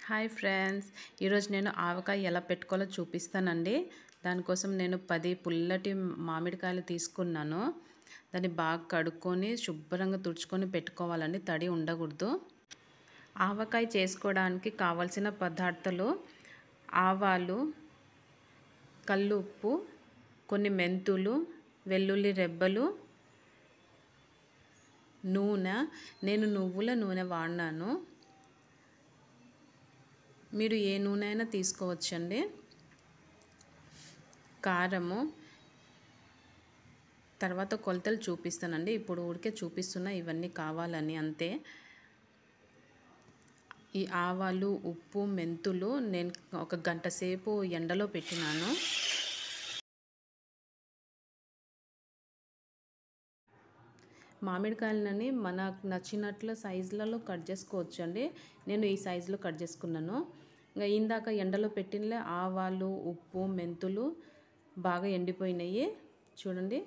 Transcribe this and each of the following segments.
hi friends ఈరోజు నేను ఆవకాయ ఎలా పెట్టుకోవాలో చూపిస్తానండి దానికోసం నేను పది పుల్లటి మామిడికాయలు తీసుకున్నాను దాన్ని బాగా కడుక్కొని శుభ్రంగా తుడుచుకొని పెట్టుకోవాలండి తడి ఉండకూడదు ఆవకాయ చేసుకోవడానికి కావలసిన పదార్థాలు ఆవాలు కల్లుప్పు కొన్ని మెంతులు వెల్లుల్లి రెబ్బలు నూనె నేను నువ్వుల నూనె వాడినాను మీరు ఏ నూనె అయినా తీసుకోవచ్చండి కారము తర్వాత కొలతలు చూపిస్తానండి ఇప్పుడు ఊరికే చూపిస్తున్నా ఇవన్నీ కావాలని అంతే ఈ ఆవాలు ఉప్పు మెంతులు నేను ఒక గంట సేపు ఎండలో పెట్టినాను మామిడికాయలని మనకు నచ్చినట్లు సైజులలో కట్ చేసుకోవచ్చు అండి నేను ఈ సైజులో కట్ చేసుకున్నాను ఇంకా ఇందాక ఎండలో పెట్టిన ఆవాలు ఉప్పు మెంతులు బాగా ఎండిపోయినాయి చూడండి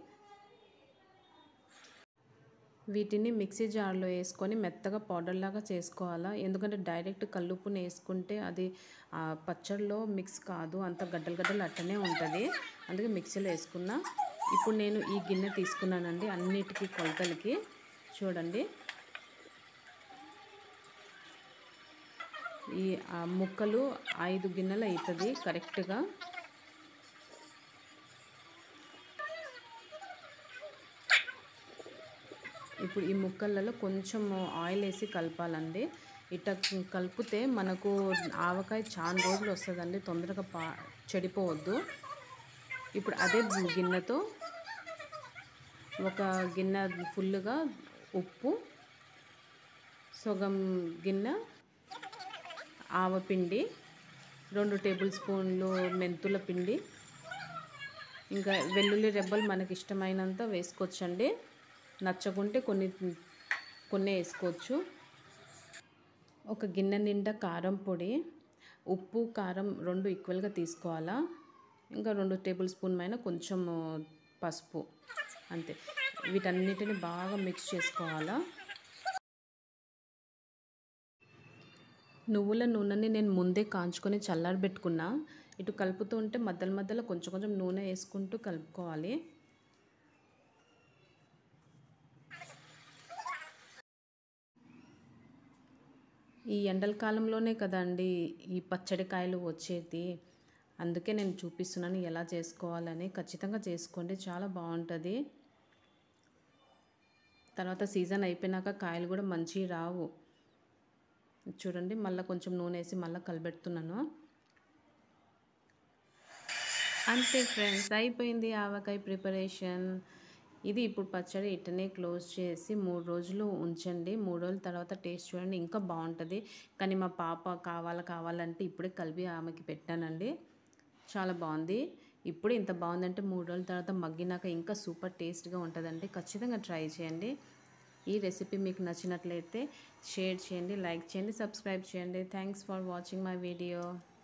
వీటిని మిక్సీ జార్లో వేసుకొని మెత్తగా పౌడర్ లాగా చేసుకోవాలా ఎందుకంటే డైరెక్ట్ కల్లుప్పుని వేసుకుంటే అది పచ్చడిలో మిక్స్ కాదు అంత గడ్డలు గడ్డలు అట్టనే ఉంటుంది అందుకే మిక్సీలో వేసుకున్నా ఇప్పుడు నేను ఈ గిన్నె తీసుకున్నానండి అన్నిటికీ కొలతలకి చూడండి ఈ ముక్కలు ఐదు గిన్నెలు అవుతుంది కరెక్ట్గా ఇప్పుడు ఈ ముక్కలలో కొంచెం ఆయిల్ వేసి కలపాలండి ఇట్ట కలిపితే మనకు ఆవకాయ చాలా రోజులు వస్తుందండి తొందరగా పా చెడిపోవద్దు ఇప్పుడు అదే గిన్నెతో ఒక గిన్నె ఫుల్గా ఉప్పు సగం గిన్నె ఆవపిండి రెండు టేబుల్ స్పూన్లు మెంతుల పిండి ఇంకా వెల్లుల్లి రెబ్బలు మనకి ఇష్టమైనంత వేసుకోవచ్చండి నచ్చకుంటే కొన్ని కొన్ని వేసుకోవచ్చు ఒక గిన్నె నిండా కారం పొడి ఉప్పు కారం రెండు ఈక్వల్గా తీసుకోవాలా ఇంకా రెండు టేబుల్ స్పూన్ పైన కొంచెం పసుపు అంతే వీటన్నిటిని బాగా మిక్స్ చేసుకోవాలా నువ్వుల నూనెని నేను ముందే కాంచుకొని చల్లారబెట్టుకున్నా ఇటు కలుపుతూ ఉంటే మధ్యలో మధ్యలో కొంచెం కొంచెం నూనె వేసుకుంటూ కలుపుకోవాలి ఈ ఎండల కాలంలోనే కదండి ఈ పచ్చడికాయలు వచ్చేది అందుకే నేను చూపిస్తున్నాను ఎలా చేసుకోవాలని ఖచ్చితంగా చేసుకోండి చాలా బాగుంటుంది తర్వాత సీజన్ అయిపోయినాక కాయలు కూడా మంచి రావు చూడండి మళ్ళీ కొంచెం నూనె వేసి మళ్ళీ కలిపెడుతున్నాను అంతే ఫ్రెండ్స్ అయిపోయింది ఆవకాయ ప్రిపరేషన్ ఇది ఇప్పుడు పచ్చడి ఇట్టనే క్లోజ్ చేసి మూడు రోజులు ఉంచండి మూడు రోజుల తర్వాత టేస్ట్ చూడండి ఇంకా బాగుంటుంది కానీ మా పాప కావాలా కావాలంటే ఇప్పుడే కలిపి ఆమెకి పెట్టానండి చాలా బాగుంది ఇప్పుడు ఇంత బాగుందంటే మూడు రోజుల తర్వాత మగ్గినాక ఇంకా సూపర్ టేస్ట్గా ఉంటుందండి ఖచ్చితంగా ట్రై చేయండి ఈ రెసిపీ మీకు నచ్చినట్లయితే షేర్ చేయండి లైక్ చేయండి సబ్స్క్రైబ్ చేయండి thanks for watching my video